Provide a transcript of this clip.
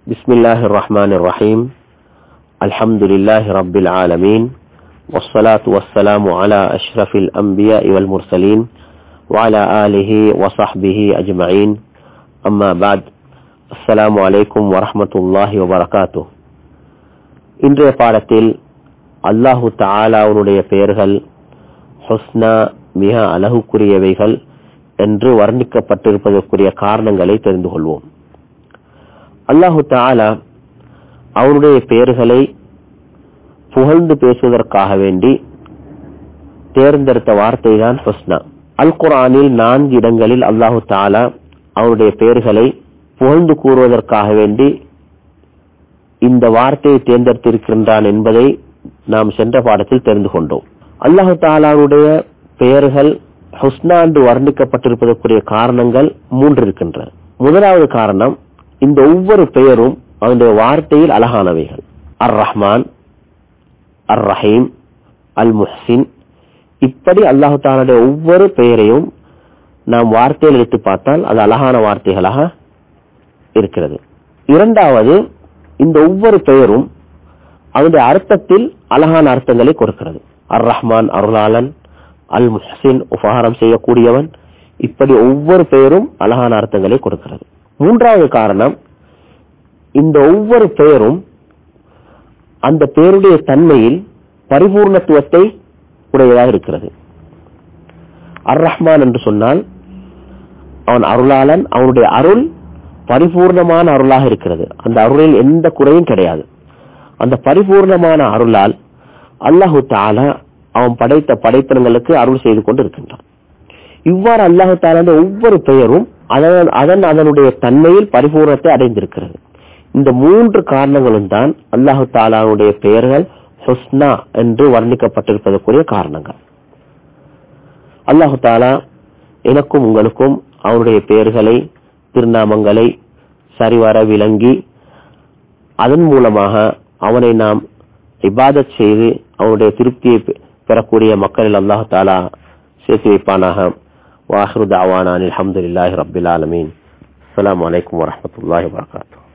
بسم الله الرحمن الرحيم الحمد لله رب العالمين والصلاة والسلام على أشرف الأنبياء والمرسلين وعلى آله وصحبه أجمعين أما بعد السلام عليكم ورحمة الله وبركاته இன்றைய பாடத்தில் அல்லாஹு தாலாவுடைய பெயர்கள் ஹுஸ்னா மிக அழகுக்குரியவைகள் என்று வர்ணிக்கப்பட்டிருப்பதற்குரிய காரணங்களை தெரிந்து கொள்வோம் அல்லாஹு தாலா அவருடைய பெயர்களை புகழ்ந்து பேசுவதற்காக வேண்டி தேர்ந்தெடுத்த வார்த்தை தான் ஹுஸ்னா அல் குரானில் நான்கு இடங்களில் அல்லாஹு தாலா அவருடைய பெயர்களை புகழ்ந்து கூறுவதற்காக வேண்டி இந்த வார்த்தையை தேர்ந்தெடுத்திருக்கின்றான் என்பதை நாம் சென்ற பாடத்தில் தெரிந்து கொண்டோம் அல்லாஹு தாலாவுடைய பெயர்கள் ஹுஸ்னா என்று வர்ணிக்கப்பட்டிருப்பதற்குரிய காரணங்கள் மூன்று இருக்கின்றன முதலாவது காரணம் இந்த ஒவ்வொரு பெயரும் அவனுடைய வார்த்தையில் அழகானவைகள் அர் ரஹ்மான் அர் ரஹீம் அல் முஹ்சின் இப்படி அல்லாஹு தாலுடைய ஒவ்வொரு பெயரையும் நாம் வார்த்தையில் எடுத்து பார்த்தால் அது அழகான வார்த்தைகளாக இருக்கிறது இரண்டாவது இந்த ஒவ்வொரு பெயரும் அதனுடைய அர்த்தத்தில் அழகான அர்த்தங்களை கொடுக்கிறது அர் ரஹ்மான் அருளாளன் அல் முஹ்சின் உபகாரம் செய்யக்கூடியவன் இப்படி ஒவ்வொரு பெயரும் அழகான அர்த்தங்களை கொடுக்கிறது மூன்றாவது காரணம் இந்த ஒவ்வொரு பெயரும் அந்த பெயருடைய தன்மையில் பரிபூர்ணத்துவத்தை உடையதாக இருக்கிறது அர் ரஹ்மான் என்று சொன்னால் அவன் அருளாளன் அவனுடைய அருள் பரிபூர்ணமான அருளாக இருக்கிறது அந்த அருளில் எந்த குறையும் கிடையாது அந்த பரிபூர்ணமான அருளால் அல்லாஹு தாலா அவன் படைத்த படைத்தனங்களுக்கு அருள் செய்து கொண்டு இருக்கின்றான் இவ்வாறு அல்லாஹு தாலா ஒவ்வொரு பெயரும் அதன் அதன் அதனுடைய தன்மையில் பரிபூர்ணத்தை அடைந்திருக்கிறது இந்த மூன்று காரணங்களும் தான் அல்லாஹு தாலாவுடைய பெயர்கள் ஹுஸ்னா என்று வர்ணிக்கப்பட்டிருப்பதற்குரிய காரணங்கள் அல்லாஹு தாலா எனக்கும் உங்களுக்கும் அவருடைய பெயர்களை திருநாமங்களை சரிவர விளங்கி அதன் மூலமாக அவனை நாம் இபாதத் செய்து அவனுடைய திருப்தியை பெறக்கூடிய மக்களில் அல்லாஹு தாலா சேர்த்து வைப்பானாக வாஹரு தாவானான் அலமதுல்லாஹி ரபில் ஆலமீன் அஸ்லாம் வலைக்கம் வரமத்துல்லாஹி வரகாத்தூ